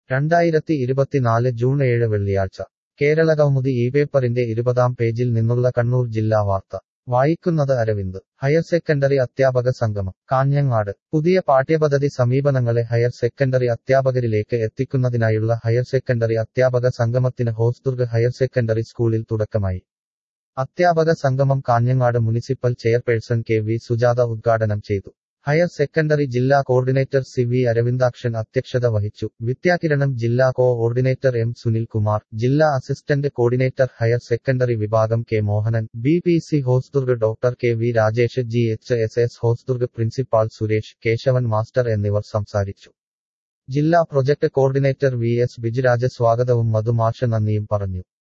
രണ്ടായിരത്തി ഇരുപത്തിനാല് ജൂൺ ഏഴ് വെള്ളിയാഴ്ച കേരളകൗമുദി ഈ പേപ്പറിന്റെ ഇരുപതാം പേജിൽ നിന്നുള്ള കണ്ണൂർ ജില്ലാ വാർത്ത വായിക്കുന്നത് അരവിന്ദ് ഹയർ സെക്കൻഡറി അധ്യാപക സംഗമം കാഞ്ഞങ്ങാട് പുതിയ പാഠ്യപദ്ധതി സമീപനങ്ങളെ ഹയർ സെക്കൻഡറി അധ്യാപകരിലേക്ക് എത്തിക്കുന്നതിനായുള്ള ഹയർ സെക്കൻഡറി അധ്യാപക സംഗമത്തിന് ഹോസ്ദുർഗ് ഹയർ സെക്കൻഡറി സ്കൂളിൽ തുടക്കമായി അധ്യാപക സംഗമം Kanhangad municipal chairperson K V Sujatha ഉദ്ഘാടനം ചെയ്തു ഹയർ സെക്കൻഡറി ജില്ലാ കോർഡിനേറ്റർ സി വി അരവിന്ദാക്ഷൻ അധ്യക്ഷത വഹിച്ചു വിദ്യാകിരണം ജില്ലാ കോഓർഡിനേറ്റർ എം സുനിൽകുമാർ ജില്ലാ അസിസ്റ്റന്റ് കോർഡിനേറ്റർ ഹയർ സെക്കൻഡറി വിഭാഗം K Mohanan B P C Hosdurg doctor K V Rajesh G H S S Hosdurg principal Suresh Kesavan master എന്നിവർ സംസാരിച്ചു ജില്ലാ project coordinator V S Bijuraj സ്വാഗതവും മധുമാഷ നന്ദിയും പറഞ്ഞു